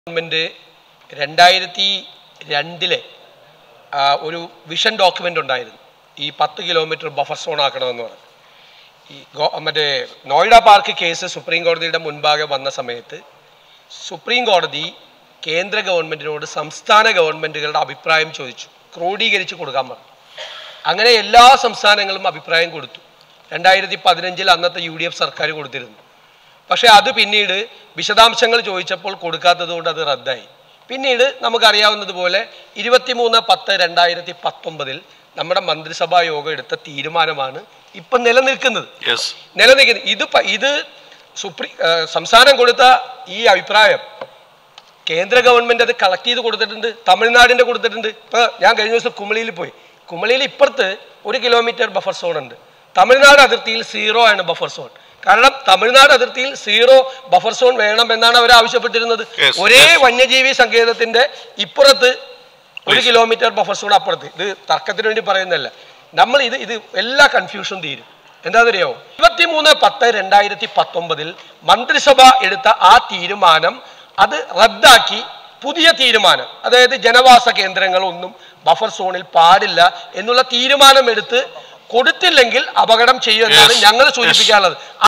Government രണ്ടായിരത്തി രണ്ടിലെ ആ, ഒരു വിഷൻ ഡോക്യുമെന്റ് ഉണ്ടായിരുന്നു ഈ പത്ത് കിലോമീറ്റർ ബഫർ സോൺ ആക്കണമെന്ന് പറഞ്ഞു ഈ ഗോ- മറ്റേ നോയിഡ പാർക്ക് കേസ് സുപ്രീം കോടതിയുടെ മുൻപാകെ വന്ന സമയത്ത് സുപ്രീം കോടതി കേന്ദ്ര ഗവൺമെന്റിനോട് സംസ്ഥാന ഗവൺമെന്റുകളുടെ അഭിപ്രായം ചോദിച്ചു ക്രോഡീകരിച്ച് കൊടുക്കാൻ പറഞ്ഞു അങ്ങനെ എല്ലാ സംസ്ഥാനങ്ങളും അഭിപ്രായം കൊടുത്തു രണ്ടായിരത്തി പതിനഞ്ചിൽ അന്നത്തെ യു ഡി എഫ് സർക്കാർ കൊടുത്തിരുന്നു പക്ഷേ അത് പിന്നീട് വിശദാംശങ്ങൾ ചോദിച്ചപ്പോൾ കൊടുക്കാത്തത് കൊണ്ട് അത് റദ്ദായി പിന്നീട് നമുക്കറിയാവുന്നതുപോലെ ഇരുപത്തിമൂന്ന് പത്ത് രണ്ടായിരത്തി പത്തൊമ്പതിൽ നമ്മുടെ മന്ത്രിസഭാ യോഗം എടുത്ത തീരുമാനമാണ് ഇപ്പം നിലനിൽക്കുന്നത് യെസ് നിലനിൽക്കുന്നത് ഇത് പ- ഇത് സുപ്രീം ആ, സംസ്ഥാനം കൊടുത്ത ഈ അഭിപ്രായം കേന്ദ്ര ഗവൺമെന്റ് അത് കളക്ട് ചെയ്ത് കൊടുത്തിട്ടുണ്ട് തമിഴ്നാടിന്റെ കൊടുത്തിട്ടുണ്ട് ഇപ്പൊ ഞാൻ കഴിഞ്ഞ ദിവസം കുമളിയിൽ പോയി കുമളിയിൽ ഇപ്പുറത്ത് ഒരു കിലോമീറ്റർ ബഫർ സോൺ ഉണ്ട് തമിഴ്നാട് അതിർത്തിയിൽ സീറോ ആണ് ബഫർ സോൺ കാരണം തമിഴ്നാട് അതിർത്തിയിൽ സീറോ ബഫർ സോൺ വേണം എന്നാണ് അവർ ആവശ്യപ്പെട്ടിരുന്നത് Yes, ഒരേ വന്യജീവി സങ്കേതത്തിന്റെ ഇപ്പുറത്ത് ഒരു കിലോമീറ്റർ ബഫർ സോൺ അപ്പുറത്ത് ഇത് തർക്കത്തിന് വേണ്ടി പറയുന്നതല്ല നമ്മൾ ഇത് ഇത് എല്ലാ കൺഫ്യൂഷൻ തീരും എന്താണെന്നറിയാമോ ഇരുപത്തിമൂന്ന് പത്ത് രണ്ടായിരത്തി പത്തൊമ്പതിൽ മന്ത്രിസഭ എടുത്ത ആ തീരുമാനം അത് റദ്ദാക്കി പുതിയ തീരുമാനം അതായത് ജനവാസ കേന്ദ്രങ്ങളൊന്നും ബഫർ സോണിൽ പാടില്ല എന്നുള്ള തീരുമാനം എടുത്ത് കൊടുത്തില്ലെങ്കിൽ അപകടം ചെയ്യുമെന്നാണ് Yes, ഞങ്ങൾ yes. സൂചിപ്പിക്കാനുള്ളത്